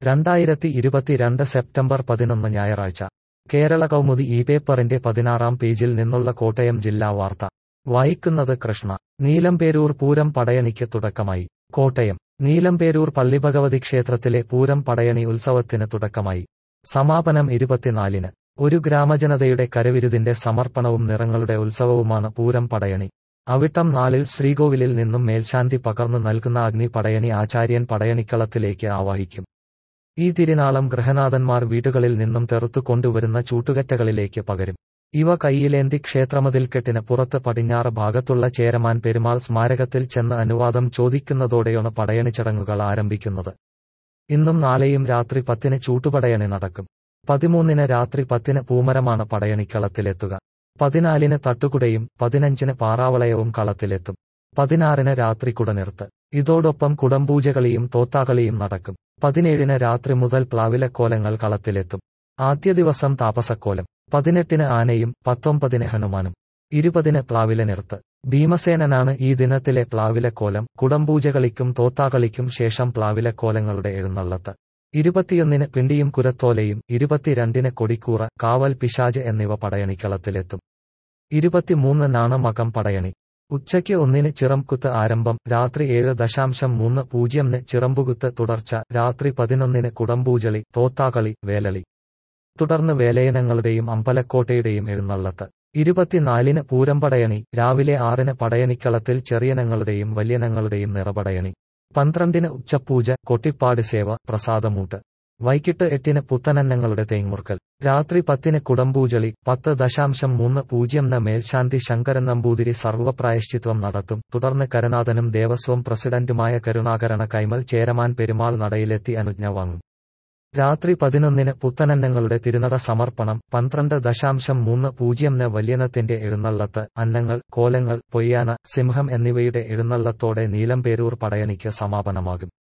രണ്ടായിരത്തി ഇരുപത്തിരണ്ട് സെപ്റ്റംബർ പതിനൊന്ന് ഞായറാഴ്ച കേരള കൗമുദി ഈ പേപ്പറിന്റെ പതിനാറാം പേജിൽ നിന്നുള്ള കോട്ടയം ജില്ലാ വാർത്ത വായിക്കുന്നത് കൃഷ്ണ നീലംപേരൂർ പൂരം പടയണിക്ക് തുടക്കമായി കോട്ടയം നീലംപേരൂർ പള്ളിഭഗവതി ക്ഷേത്രത്തിലെ പൂരം പടയണി ഉത്സവത്തിന് തുടക്കമായി സമാപനം ഇരുപത്തിനാലിന് ഒരു ഗ്രാമജനതയുടെ കരവിരുതിന്റെ സമർപ്പണവും നിറങ്ങളുടെ ഉത്സവവുമാണ് പൂരം പടയണി അവിട്ടം നാളിൽ ശ്രീകോവിലിൽ നിന്നും മേൽശാന്തി പകർന്നു നൽകുന്ന അഗ്നി പടയണി ആചാര്യൻ പടയണിക്കളത്തിലേക്ക് ആവാഹിക്കും ഈ തിരുനാളം ഗൃഹനാഥന്മാർ വീടുകളിൽ നിന്നും തെറുത്തു കൊണ്ടുവരുന്ന ചൂട്ടുകറ്റകളിലേക്ക് പകരും ഇവ കൈയിലേന്തി ക്ഷേത്രമതിൽക്കെട്ടിന് പുറത്ത് പടിഞ്ഞാറ് ഭാഗത്തുള്ള ചേരമാൻ പെരുമാൾ സ്മാരകത്തിൽ ചെന്ന് അനുവാദം ചോദിക്കുന്നതോടെയാണ് പടയണി ചടങ്ങുകൾ ആരംഭിക്കുന്നത് ഇന്നും നാളെയും രാത്രി പത്തിന് ചൂട്ടുപടയണി നടക്കും പതിമൂന്നിന് രാത്രി പത്തിന് പൂമരമാണ് പടയണിക്കളത്തിലെത്തുക പതിനാലിന് തട്ടുകുടയും പതിനഞ്ചിന് പാറാവളയവും കളത്തിലെത്തും പതിനാറിന് രാത്രി കുടനിർത്ത് ഇതോടൊപ്പം കുടംപൂജകളിയും തോത്താകളിയും നടക്കും പതിനേഴിന് രാത്രി മുതൽ പ്ലാവിലക്കോലങ്ങൾ കളത്തിലെത്തും ആദ്യ ദിവസം താപസക്കോലം പതിനെട്ടിന് ആനയും പത്തൊമ്പതിന് ഹനുമാനും ഇരുപതിന് പ്ലാവില നിർത്ത് ഭീമസേനനാണ് ഈ ദിനത്തിലെ പ്ലാവിലക്കോലം കുടംപൂജകളിക്കും തോത്താകളിക്കും ശേഷം പ്ലാവിലക്കോലങ്ങളുടെ എഴുന്നള്ളത്ത് ഇരുപത്തിയൊന്നിന് പിണ്ടിയും കുരത്തോലയും ഇരുപത്തിരണ്ടിന് കൊടിക്കൂറ കാവൽ പിശാജ് എന്നിവ പടയണിക്കളത്തിലെത്തും ഇരുപത്തിമൂന്നിനാണ് മകം പടയണി ഉച്ചയ്ക്ക് ഒന്നിന് ചിറംകുത്ത് ആരംഭം രാത്രി ഏഴ് ദശാംശം മൂന്ന് പൂജ്യംന് ചിറമ്പുകുത്ത് തുടർച്ച രാത്രി പതിനൊന്നിന് കുടംപൂജളി തോത്താകളി വേലളി തുടർന്ന് വേലയനങ്ങളുടെയും അമ്പലക്കോട്ടയുടെയും എഴുന്നള്ളത്ത് ഇരുപത്തിനാലിന് പൂരംപടയണി രാവിലെ ആറിന് പടയണിക്കളത്തിൽ ചെറിയനങ്ങളുടെയും വല്യനങ്ങളുടെയും നിറപടയണി പന്ത്രണ്ടിന് ഉച്ചപ്പൂജ കൊട്ടിപ്പാട് സേവ പ്രസാദമൂട്ട് വൈകിട്ട് എട്ടിന് പുത്തനന്നങ്ങളുടെ തേങ്ങുർക്കൽ രാത്രി പത്തിന് കുടംപൂജളി പത്ത് ദശാംശം മൂന്ന് പൂജ്യം ന മേൽശാന്തി ശങ്കരൻ നമ്പൂതിരി സർവ്വപ്രായശ്ചിത്വം നടത്തും തുടർന്ന് കരനാഥനും ദേവസ്വം പ്രസിഡന്റുമായ കരുണാകരണ കൈമൽ ചേരമാൻ പെരുമാൾ നടയിലെത്തി അനുജ്ഞ വാങ്ങും രാത്രി പതിനൊന്നിന് പുത്തനന്നങ്ങളുടെ തിരുനട സമർപ്പണം പന്ത്രണ്ട് ദശാംശം മൂന്ന് പൂജ്യം ന് വല്യനത്തിന്റെ എഴുന്നള്ളത്ത് അന്നങ്ങൾ കോലങ്ങൾ പൊയ്യാന സിംഹം എന്നിവയുടെ എഴുന്നള്ളത്തോടെ നീലംപേരൂർ പടയണിക്ക് സമാപനമാകും